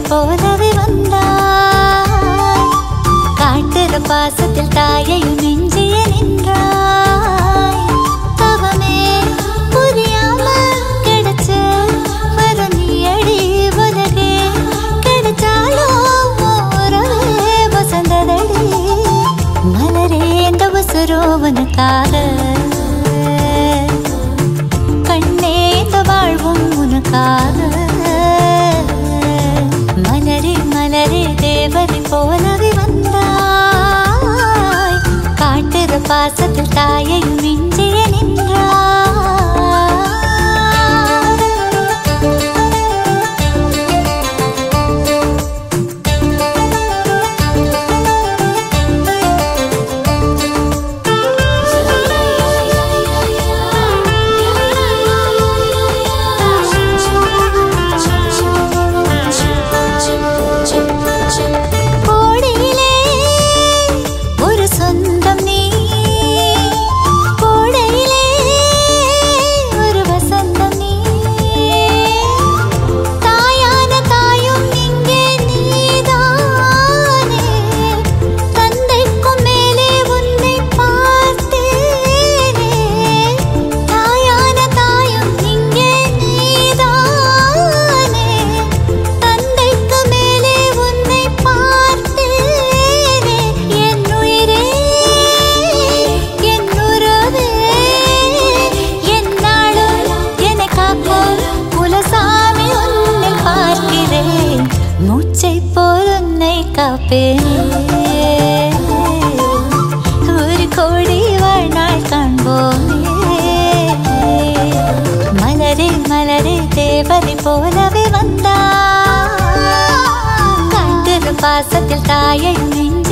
போலவே வந்தாய் காட்டுற பாசத்தில் தாயையும் நெஞ்சிய நின்றாய் தவமே புரியாம கிடைச்ச வர நீ அடி உலகே கிடைச்சாலும் உறவே வசந்ததடி மலரே இந்த உசுரோவனுக்காக கண்ணே இந்த வாழ்வும் உனக்காக மலரே மலரே தேவதை போலவே வந்தாய் காட்டுற பாசத்தில் தாயையும் மிஞ்சிய கோடையிலே ஒரு சொந்தம் நீ கோடையிலே ஒரு வசந்தம் நீ தாயான தாயும் இங்கே நீதானே தந்தைக்கும் மேலே உன்னை பார்த்தேனே தாயான தாயும் இங்கே நீதானே தந்தைக்கு மேலே உன்னை பார்த்தேனே என் உயிரே என் உறவே என்னாலும் என்னை காக்கும் குலசாமி உன்னை பார்க்கிறேன் மூச்சை போல் உன்னை காப்பேன் ஒரு கோடி வாழ்நாள் காண்போமே மலரே மலரே தேவதை போலவே வந்தா காட்டுற பாசத்தில் தாயை நின்று